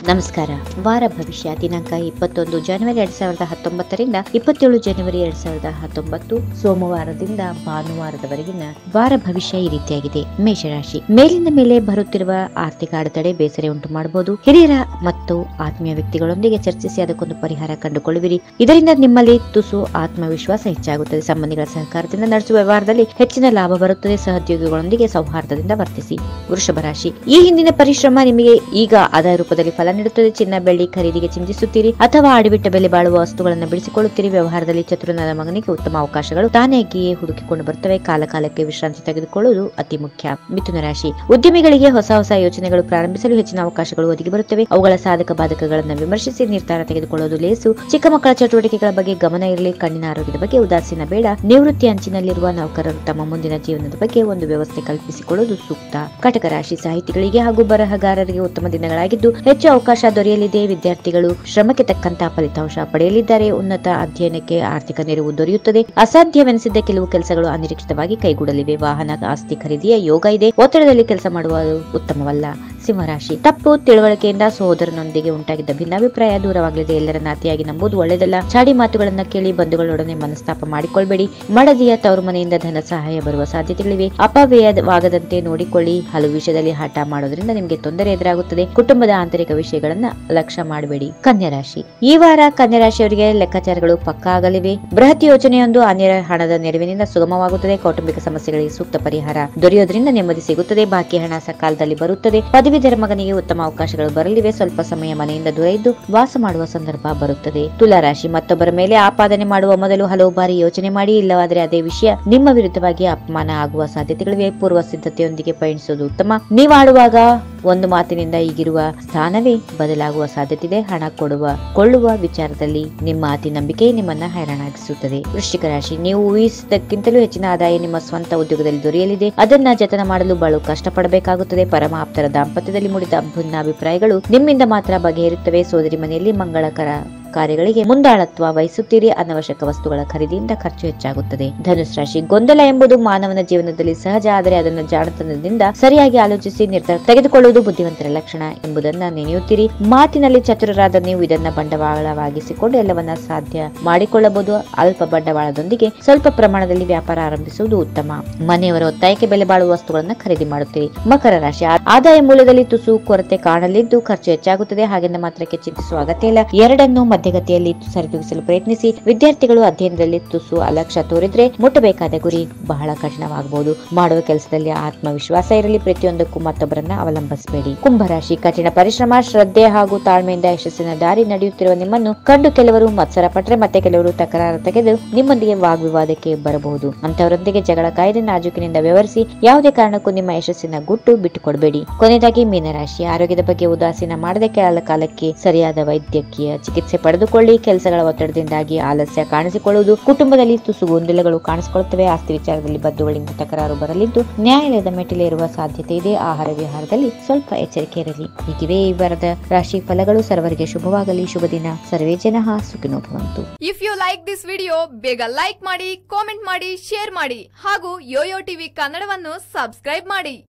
ನಮಸ್ಕಾರ ವಾರ ಭವಿಷ್ಯ ದಿನಾಂಕ ಇಪ್ಪತ್ತೊಂದು ಜನವರಿ ಎರಡ್ ಸಾವಿರದ ಹತ್ತೊಂಬತ್ತರಿಂದ ಇಪ್ಪತ್ತೇಳು ಜನವರಿ ಎರಡ್ ಸಾವಿರದ ಹತ್ತೊಂಬತ್ತು ಸೋಮವಾರದಿಂದ ಭಾನುವಾರದವರೆಗಿನ ವಾರ ಭವಿಷ್ಯ ಈ ರೀತಿಯಾಗಿದೆ ಮೇಷರಾಶಿ ಮೇಲಿಂದ ಮೇಲೆ ಬರುತ್ತಿರುವ ಆರ್ಥಿಕ ಅಡೆತಡೆ ಬೇಸರ ಉಂಟು ಮಾಡಬಹುದು ಹಿರಿಯರ ಮತ್ತು ಆತ್ಮೀಯ ವ್ಯಕ್ತಿಗಳೊಂದಿಗೆ ಚರ್ಚಿಸಿ ಅದಕ್ಕೊಂದು ಪರಿಹಾರ ಕಂಡುಕೊಳ್ಳುವಿರಿ ಇದರಿಂದ ನಿಮ್ಮಲ್ಲಿ ತುಸು ಆತ್ಮವಿಶ್ವಾಸ ಹೆಚ್ಚಾಗುತ್ತದೆ ಸಂಬಂಧಿಗಳ ಸಹಕಾರದಿಂದ ನಡೆಸುವ ವ್ಯವಹಾರದಲ್ಲಿ ಹೆಚ್ಚಿನ ಲಾಭ ಬರುತ್ತದೆ ಸಹೋದ್ಯೋಗಿಗಳೊಂದಿಗೆ ಸೌಹಾರ್ದದಿಂದ ವರ್ತಿಸಿ ವೃಷಭ ರಾಶಿ ಈ ಹಿಂದಿನ ಪರಿಶ್ರಮ ನಿಮಗೆ ಈಗ ಆದಾಯ ರೂಪದಲ್ಲಿ ಫಲ ನೀಡುತ್ತದೆ ಚಿನ್ನ ಬೆಳ್ಳಿ ಖರೀದಿಗೆ ಚಿಂತಿಸುತ್ತೀರಿ ಅಥವಾ ಆಡಿಬಿಟ್ಟ ಬೆಲೆ ಬಾಳುವ ವಸ್ತುಗಳನ್ನು ಬಿಡಿಸಿಕೊಳ್ಳುತ್ತೀರಿ ವ್ಯವಹಾರದಲ್ಲಿ ಚತುರನಾದ ಮಗನಿಗೆ ಉತ್ತಮ ಅವಕಾಶಗಳು ತಾನೇಗಿಯೇ ಹುಡುಕಿಕೊಂಡು ಬರುತ್ತವೆ ಕಾಲ ಕಾಲಕ್ಕೆ ವಿಶ್ರಾಂತಿ ತೆಗೆದುಕೊಳ್ಳುವುದು ಅತಿ ಮುಖ್ಯ ಮಿಥುನ ರಾಶಿ ಉದ್ಯಮಿಗಳಿಗೆ ಹೊಸ ಹೊಸ ಯೋಜನೆಗಳು ಪ್ರಾರಂಭಿಸಲು ಹೆಚ್ಚಿನ ಅವಕಾಶಗಳು ಒದಗಿ ಬರುತ್ತವೆ ಅವುಗಳ ಸಾಧಕ ಬಾಧಕಗಳನ್ನು ವಿಮರ್ಶಿಸಿ ನಿರ್ಧಾರ ತೆಗೆದುಕೊಳ್ಳುವುದು ಲೇಸು ಚಿಕ್ಕ ಮಕ್ಕಳ ಚಟುವಟಿಕೆಗಳ ಬಗ್ಗೆ ಗಮನ ಇರಲಿ ಕಣ್ಣಿನ ಆರೋಗ್ಯದ ಬಗ್ಗೆ ಉದಾಸೀನ ಬೇಡ ನಿವೃತ್ತಿ ಅಂಚಿನಲ್ಲಿರುವ ನೌಕರರು ತಮ್ಮ ಮುಂದಿನ ಜೀವನದ ಬಗ್ಗೆ ಒಂದು ವ್ಯವಸ್ಥೆ ಕಲ್ಪಿಸಿಕೊಳ್ಳುವುದು ಸೂಕ್ತ ಕಟಕ ರಾಶಿ ಸಾಹಿತಿಗಳಿಗೆ ಹಾಗೂ ಬರಹಗಾರರಿಗೆ ಉತ್ತಮ ದಿನಗಳಾಗಿದ್ದು ಹೆಚ್ಚು ಅವಕಾಶ ದೊರೆಯಲಿದೆ ವಿದ್ಯಾರ್ಥಿಗಳು ಶ್ರಮಕ್ಕೆ ತಕ್ಕಂತಹ ಫಲಿತಾಂಶ ಪಡೆಯಲಿದ್ದಾರೆ ಉನ್ನತ ಅಧ್ಯಯನಕ್ಕೆ ಆರ್ಥಿಕ ನೆರವು ದೊರೆಯುತ್ತದೆ ಅಸಾಧ್ಯವೆನಿಸಿದ್ದ ಕೆಲವು ಕೆಲಸಗಳು ಅನಿರೀಕ್ಷಿತವಾಗಿ ಕೈಗೂಡಲಿವೆ ವಾಹನ ಆಸ್ತಿ ಖರೀದಿಯ ಯೋಗ ಇದೆ ಒತ್ತಡದಲ್ಲಿ ಕೆಲಸ ಮಾಡುವುದು ಉತ್ತಮವಲ್ಲ ಸಿಂಹರಾಶಿ ತಪ್ಪು ತಿಳುವಳಿಕೆಯಿಂದ ಸಹೋದರನೊಂದಿಗೆ ಉಂಟಾಗಿದ್ದ ಭಿನ್ನಾಭಿಪ್ರಾಯ ದೂರವಾಗಲಿದೆ ಎಲ್ಲರ ನಾತಿಯಾಗಿ ನಂಬುದು ಒಳ್ಳೆಯದಲ್ಲ ಚಾಡಿ ಮಾತುಗಳನ್ನ ಕೇಳಿ ಬಂಧುಗಳೊಡನೆ ಮನಸ್ತಾಪ ಮಾಡಿಕೊಳ್ಬೇಡಿ ಮಡದಿಯ ತವರು ಮನೆಯಿಂದ ಧನ ಸಹಾಯ ಬರುವ ಸಾಧ್ಯತೆಗಳಿವೆ ಅಪವ್ಯಯವಾಗದಂತೆ ನೋಡಿಕೊಳ್ಳಿ ಹಲವು ವಿಷಯದಲ್ಲಿ ಹಠ ಮಾಡೋದ್ರಿಂದ ನಿಮಗೆ ತೊಂದರೆ ಎದುರಾಗುತ್ತದೆ ಕುಟುಂಬದ ಆಂತರಿಕ ವಿಷಯಗಳನ್ನ ಲಕ್ಷ್ಯ ಮಾಡಬೇಡಿ ಕನ್ಯಾ ರಾಶಿ ಈ ವಾರ ಕನ್ಯಾ ರಾಶಿಯವರಿಗೆ ಲೆಕ್ಕಾಚಾರಗಳು ಪಕ್ಕಾ ಆಗಲಿವೆ ಬೃಹತ್ ಯೋಜನೆಯೊಂದು ಅನ್ಯರ ಹಣದ ನೆರವಿನಿಂದ ಸುಗಮವಾಗುತ್ತದೆ ಕೌಟುಂಬಿಕ ಸಮಸ್ಯೆಗಳಿಗೆ ಸೂಕ್ತ ಪರಿಹಾರ ದೊರೆಯೋದ್ರಿಂದ ನೆಮ್ಮದಿ ಸಿಗುತ್ತದೆ ಬಾಕಿ ಹಣ ಸಕಾಲದಲ್ಲಿ ಬರುತ್ತದೆ ಪದವೀಧರ ಮಗನಿಗೆ ಉತ್ತಮ ಅವಕಾಶಗಳು ಬರಲಿವೆ ಸ್ವಲ್ಪ ಸಮಯ ಮನೆಯಿಂದ ದೂರ ಇದ್ದು ವಾಸ ಮಾಡುವ ಸಂದರ್ಭ ಬರುತ್ತದೆ ತುಲಾ ರಾಶಿ ಮತ್ತೊಬ್ಬರ ಮೇಲೆ ಆಪಾದನೆ ಮಾಡುವ ಮೊದಲು ಹಲವು ಬಾರಿ ಯೋಚನೆ ಮಾಡಿ ಇಲ್ಲವಾದರೆ ಅದೇ ವಿಷಯ ನಿಮ್ಮ ವಿರುದ್ಧವಾಗಿ ಅಪಮಾನ ಆಗುವ ಸಾಧ್ಯತೆಗಳಿವೆ ಪೂರ್ವ ಸಿದ್ಧತೆಯೊಂದಿಗೆ ಪಯಣಿಸುವುದು ಉತ್ತಮ ನೀವಾಡುವಾಗ ಒಂದು ಮಾತಿನಿಂದ ಈಗಿರುವ ಸ್ಥಾನವೇ ಬದಲಾಗುವ ಸಾಧ್ಯತೆ ಇದೆ ಹಣ ಕೊಡುವ ಕೊಳ್ಳುವ ವಿಚಾರದಲ್ಲಿ ನಿಮ್ಮ ಅತಿ ನಂಬಿಕೆ ನಿಮ್ಮನ್ನ ಹೈರಾಣಾಗಿಸುತ್ತದೆ ವೃಶ್ಚಿಕ ರಾಶಿ ನೀವು ಊಹಿಸಿದ್ದಕ್ಕಿಂತಲೂ ಹೆಚ್ಚಿನ ಆದಾಯ ನಿಮ್ಮ ಸ್ವಂತ ಉದ್ಯೋಗದಲ್ಲಿ ದೊರೆಯಲಿದೆ ಅದನ್ನ ಜತನ ಮಾಡಲು ಬಹಳ ಕಷ್ಟಪಡಬೇಕಾಗುತ್ತದೆ ಪರಮ ಆಪ್ತರ ದಾಂಪತ್ಯದಲ್ಲಿ ಮೂಡಿದ ಭಿನ್ನಾಭಿಪ್ರಾಯಗಳು ನಿಮ್ಮಿಂದ ಮಾತ್ರ ಬಗೆಹರುತ್ತವೆ ಸೋದರಿ ಮನೆಯಲ್ಲಿ ಮಂಗಳಕರ ಕಾರ್ಯಗಳಿಗೆ ಮುಂದಾಳತ್ವ ವಹಿಸುತ್ತೀರಿ ಅನವಶ್ಯಕ ವಸ್ತುಗಳ ಖರೀದಿಯಿಂದ ಖರ್ಚು ಹೆಚ್ಚಾಗುತ್ತದೆ ಧನುಸ್ ರಾಶಿ ಗೊಂದಲ ಎಂಬುದು ಮಾನವನ ಜೀವನದಲ್ಲಿ ಸಹಜ ಆದರೆ ಅದನ್ನು ಜಾಣತನದಿಂದ ಸರಿಯಾಗಿ ಆಲೋಚಿಸಿ ನಿರ್ಧಾರ ತೆಗೆದುಕೊಳ್ಳುವುದು ಬುದ್ಧಿವಂತರ ಲಕ್ಷಣ ಎಂಬುದನ್ನ ನೆನೆಯುತ್ತೀರಿ ಮಾತಿನಲ್ಲಿ ಚತುರರಾದ ನೀವು ಇದನ್ನ ಬಂಡವಾಳವಾಗಿಸಿಕೊಂಡು ಎಲ್ಲವನ್ನ ಸಾಧ್ಯ ಮಾಡಿಕೊಳ್ಳಬಹುದು ಅಲ್ಪ ಬಂಡವಾಳದೊಂದಿಗೆ ಸ್ವಲ್ಪ ಪ್ರಮಾಣದಲ್ಲಿ ವ್ಯಾಪಾರ ಆರಂಭಿಸುವುದು ಉತ್ತಮ ಮನೆಯವರ ಒತ್ತಾಯಕ್ಕೆ ಬೆಲೆ ಬಾಳುವ ವಸ್ತುಗಳನ್ನು ಖರೀದಿ ಮಾಡುತ್ತೀರಿ ಮಕರ ರಾಶಿ ಆ- ಆದಾಯ ಮೂಲದಲ್ಲಿ ತುಸು ಕೊರತೆ ಕಾಣಲಿದ್ದು ಖರ್ಚು ಹೆಚ್ಚಾಗುತ್ತದೆ ಹಾಗೆಂದ ಮಾತ್ರಕ್ಕೆ ಚಿಂತಿಸುವ ಅಗತ್ಯ ಇಲ್ಲ ಎರಡನ್ನು ಮಧ್ಯಗತಿಯಲ್ಲಿ ಸರಿದೂಗಿಸಲು ಪ್ರಯತ್ನಿಸಿ ವಿದ್ಯಾರ್ಥಿಗಳು ಅಧ್ಯಯನದಲ್ಲಿ ತುಸು ಅಲಕ್ಷ್ಯ ತೋರಿದ್ರೆ ಮುಟ್ಟಬೇಕಾದ ಗುರಿ ಬಹಳ ಕಠಿಣವಾಗಬಹುದು ಮಾಡುವ ಕೆಲಸದಲ್ಲಿ ಆತ್ಮವಿಶ್ವಾಸ ಇರಲಿ ಪ್ರತಿಯೊಂದಕ್ಕೂ ಮತ್ತೊಬ್ಬರನ್ನ ಅವಲಂಬಿಸಬೇಡಿ ಕುಂಭರಾಶಿ ಕಠಿಣ ಪರಿಶ್ರಮ ಶ್ರದ್ಧೆ ಹಾಗೂ ತಾಳ್ಮೆಯಿಂದ ಯಶಸ್ಸಿನ ದಾರಿ ನಡೆಯುತ್ತಿರುವ ನಿಮ್ಮನ್ನು ಕಂಡು ಕೆಲವರು ಮತ್ಸರ ಪಟ್ಟರೆ ಮತ್ತೆ ಕೆಲವರು ತಕರಾರು ತೆಗೆದು ನಿಮ್ಮೊಂದಿಗೆ ವಾಗ್ವಿವಾದಕ್ಕೆ ಬರಬಹುದು ಅಂತವರೊಂದಿಗೆ ಜಗಳ ಕಾಯ್ದೆ ನಾಜೂಕಿನಿಂದ ವ್ಯವಹರಿಸಿ ಯಾವುದೇ ಕಾರಣಕ್ಕೂ ನಿಮ್ಮ ಯಶಸ್ಸಿನ ಗುಟ್ಟು ಬಿಟ್ಟುಕೊಡಬೇಡಿ ಕೊನೆಯದಾಗಿ ಮೀನರಾಶಿ ಆರೋಗ್ಯದ ಬಗ್ಗೆ ಉದಾಸೀನ ಮಾಡದೆ ಕೆಲ ಕಾಲಕ್ಕೆ ಸರಿಯಾದ ವೈದ್ಯಕೀಯ ಚಿಕಿತ್ಸೆ ಪಡೆದುಕೊಳ್ಳಿ ಕೆಲಸಗಳ ಒತ್ತಡದಿಂದಾಗಿ ಆಲಸ್ಯ ಕಾಣಿಸಿಕೊಳ್ಳುವುದು ಕುಟುಂಬದಲ್ಲಿ ತುಸು ಗೊಂದಲಗಳು ಕಾಣಿಸಿಕೊಳ್ಳುತ್ತವೆ ಆಸ್ತಿ ವಿಚಾರದಲ್ಲಿ ಬದ್ದುಗಳಿಂದ ತಕರಾರು ಬರಲಿದ್ದು ನ್ಯಾಯಾಲಯದ ಮೆಟ್ಟಿಲೇರುವ ಸಾಧ್ಯತೆ ಇದೆ ಆಹಾರ ವಿಹಾರದಲ್ಲಿ ಸ್ವಲ್ಪ ಎಚ್ಚರಿಕೆ ಇರಲಿ ಹೀಗಿವೆ ಈ ವಾರದ ರಾಶಿ ಫಲಗಳು ಸರ್ವರಿಗೆ ಶುಭವಾಗಲಿ ಶುಭ ದಿನ ಸರ್ವೇ ಜನ ಸುಖಿನೋ ಭವಂತು if you like this video ಬೇಗ ಲೈಕ್ ಮಾಡಿ ಕಾಮೆಂಟ್ ಮಾಡಿ ಶೇರ್ ಮಾಡಿ ಹಾಗೂ ಯೋಯೋ ಟಿವಿ ಕನ್ನಡವನ್ನು ಸಬ್ಸ್ಕ್ರೈಬ್ ಮಾಡಿ